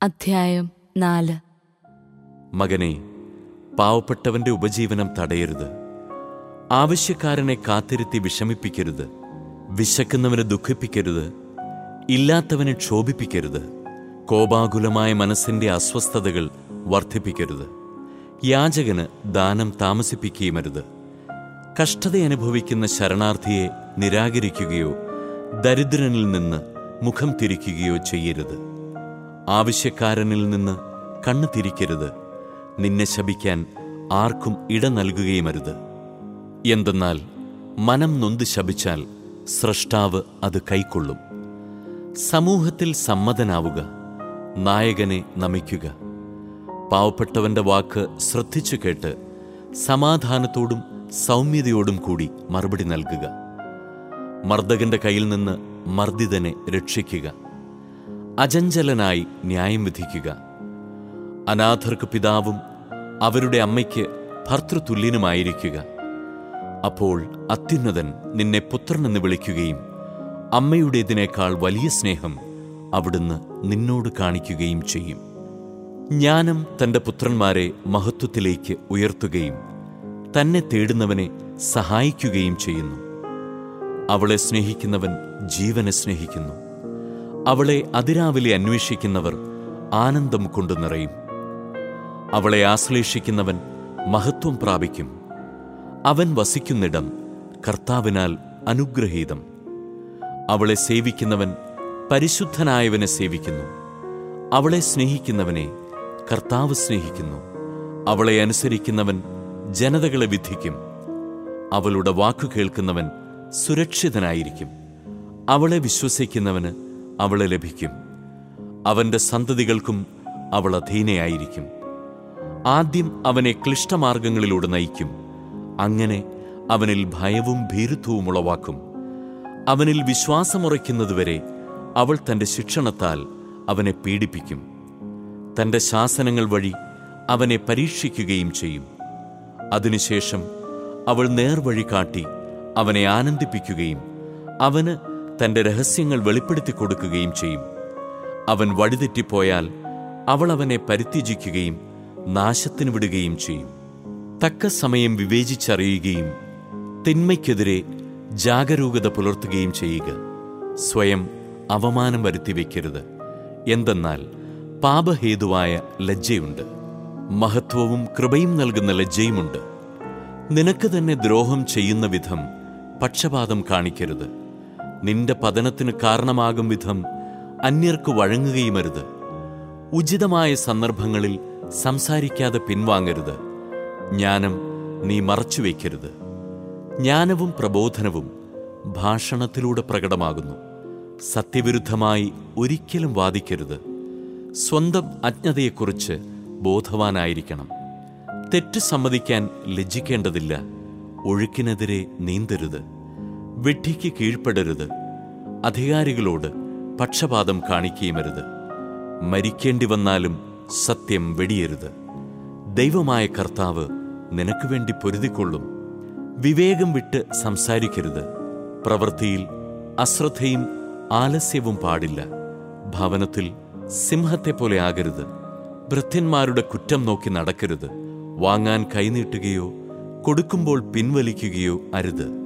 അധ്യായം നാല് മകനെ പാവപ്പെട്ടവന്റെ ഉപജീവനം തടയരുത് ആവശ്യക്കാരനെ കാത്തിരുത്തി വിഷമിപ്പിക്കരുത് വിശക്കുന്നവനെ ദുഃഖിപ്പിക്കരുത് ഇല്ലാത്തവനെ ക്ഷോഭിപ്പിക്കരുത് കോപാകുലമായ മനസ്സിന്റെ അസ്വസ്ഥതകൾ വർദ്ധിപ്പിക്കരുത് യാചകന് ദാനം താമസിപ്പിക്കുകയുമരുത് കഷ്ടത അനുഭവിക്കുന്ന ശരണാർത്ഥിയെ നിരാകരിക്കുകയോ ദരിദ്രനിൽ നിന്ന് മുഖം തിരിക്കുകയോ ചെയ്യരുത് ആവശ്യക്കാരനിൽ നിന്ന് കണ്ണു തിരിക്കരുത് നിന്നെ ശപിക്കാൻ ആർക്കും ഇട നൽകുകയുമരുത് എന്തെന്നാൽ മനം നൊന്ത് ശപിച്ചാൽ സ്രഷ്ടാവ് അത് കൈക്കൊള്ളും സമൂഹത്തിൽ സമ്മതനാവുക നായകനെ നമിക്കുക പാവപ്പെട്ടവന്റെ വാക്ക് ശ്രദ്ധിച്ചു കേട്ട് സമാധാനത്തോടും സൗമ്യതയോടും കൂടി മറുപടി നൽകുക മർദ്ദകന്റെ കയ്യിൽ നിന്ന് മർദ്ദിതനെ രക്ഷിക്കുക അചഞ്ചലനായി ന്യായം വിധിക്കുക അനാഥർക്ക് പിതാവും അവരുടെ അമ്മയ്ക്ക് ഭർത്തൃതുല്യനുമായിരിക്കുക അപ്പോൾ അത്യുന്നതൻ നിന്നെ പുത്രനെന്ന് വിളിക്കുകയും അമ്മയുടേതിനേക്കാൾ വലിയ സ്നേഹം അവിടുന്ന് നിന്നോട് കാണിക്കുകയും ചെയ്യും ജ്ഞാനം തന്റെ പുത്രന്മാരെ മഹത്വത്തിലേക്ക് ഉയർത്തുകയും തന്നെ തേടുന്നവനെ സഹായിക്കുകയും ചെയ്യുന്നു അവളെ സ്നേഹിക്കുന്നവൻ ജീവനെ സ്നേഹിക്കുന്നു അവളെ അതിരാവിലെ അന്വേഷിക്കുന്നവർ ആനന്ദം കൊണ്ടു നിറയും അവളെ ആശ്ലേഷിക്കുന്നവൻ മഹത്വം പ്രാപിക്കും അവൻ വസിക്കുന്നിടം കർത്താവിനാൽ അനുഗ്രഹീതം അവളെ സേവിക്കുന്നവൻ പരിശുദ്ധനായവനെ സേവിക്കുന്നു അവളെ സ്നേഹിക്കുന്നവനെ കർത്താവ് സ്നേഹിക്കുന്നു അവളെ അനുസരിക്കുന്നവൻ ജനതകളെ വിധിക്കും അവളുടെ വാക്കു കേൾക്കുന്നവൻ സുരക്ഷിതനായിരിക്കും അവളെ വിശ്വസിക്കുന്നവന് അവളെ ലഭിക്കും അവന്റെ സന്തതികൾക്കും അവൾ അധീനയായിരിക്കും ആദ്യം അവനെ ക്ലിഷ്ടമാർഗങ്ങളിലൂടെ നയിക്കും അങ്ങനെ അവനിൽ ഭയവും ഭീരുത്വവും ഉളവാക്കും അവനിൽ വിശ്വാസമുറയ്ക്കുന്നതുവരെ അവൾ തന്റെ ശിക്ഷണത്താൽ അവനെ പീഡിപ്പിക്കും തന്റെ ശാസനങ്ങൾ വഴി അവനെ പരീക്ഷിക്കുകയും ചെയ്യും അതിനുശേഷം അവൾ നേർവഴി കാട്ടി അവനെ ആനന്ദിപ്പിക്കുകയും അവന് തന്റെ രഹസ്യങ്ങൾ വെളിപ്പെടുത്തി കൊടുക്കുകയും ചെയ്യും അവൻ വഴിതെറ്റിപ്പോയാൽ അവൾ അവനെ പരിത്യജിക്കുകയും നാശത്തിന് വിടുകയും ചെയ്യും തക്ക സമയം വിവേചിച്ചറിയുകയും തിന്മയ്ക്കെതിരെ ജാഗരൂകത പുലർത്തുകയും ചെയ്യുക സ്വയം അവമാനം വരുത്തി വയ്ക്കരുത് എന്തെന്നാൽ പാപഹേതുവായ ലജ്ജയുണ്ട് മഹത്വവും കൃപയും നൽകുന്ന ലജ്ജയുമുണ്ട് നിനക്ക് തന്നെ ദ്രോഹം ചെയ്യുന്ന വിധം പക്ഷപാതം കാണിക്കരുത് നിന്റെ പതനത്തിന് കാരണമാകും വിധം അന്യർക്ക് വഴങ്ങുകയുമരുത് ഉചിതമായ സന്ദർഭങ്ങളിൽ സംസാരിക്കാതെ പിൻവാങ്ങരുത് ജ്ഞാനം നീ മറച്ചുവെക്കരുത് ജ്ഞാനവും പ്രബോധനവും ഭാഷണത്തിലൂടെ പ്രകടമാകുന്നു സത്യവിരുദ്ധമായി ഒരിക്കലും വാദിക്കരുത് സ്വന്തം അജ്ഞതയെക്കുറിച്ച് ബോധവാനായിരിക്കണം തെറ്റ് സമ്മതിക്കാൻ ലജ്ജിക്കേണ്ടതില്ല ഒഴുക്കിനെതിരെ നീന്തരുത് വിഡ്ഢിക്ക് കീഴ്പ്പെടരുത് അധികാരികളോട് പക്ഷപാതം കാണിക്കുകയുമരുത് മരിക്കേണ്ടി വന്നാലും സത്യം വെടിയരുത് ദൈവമായ കർത്താവ് നിനക്ക് വേണ്ടി പൊരുതിക്കൊള്ളും വിവേകം വിട്ട് സംസാരിക്കരുത് പ്രവൃത്തിയിൽ അശ്രദ്ധയും ആലസ്യവും പാടില്ല ഭവനത്തിൽ സിംഹത്തെ പോലെ ആകരുത് ഭൃത്യന്മാരുടെ കുറ്റം നോക്കി നടക്കരുത് വാങ്ങാൻ കൈനീട്ടുകയോ കൊടുക്കുമ്പോൾ പിൻവലിക്കുകയോ അരുത്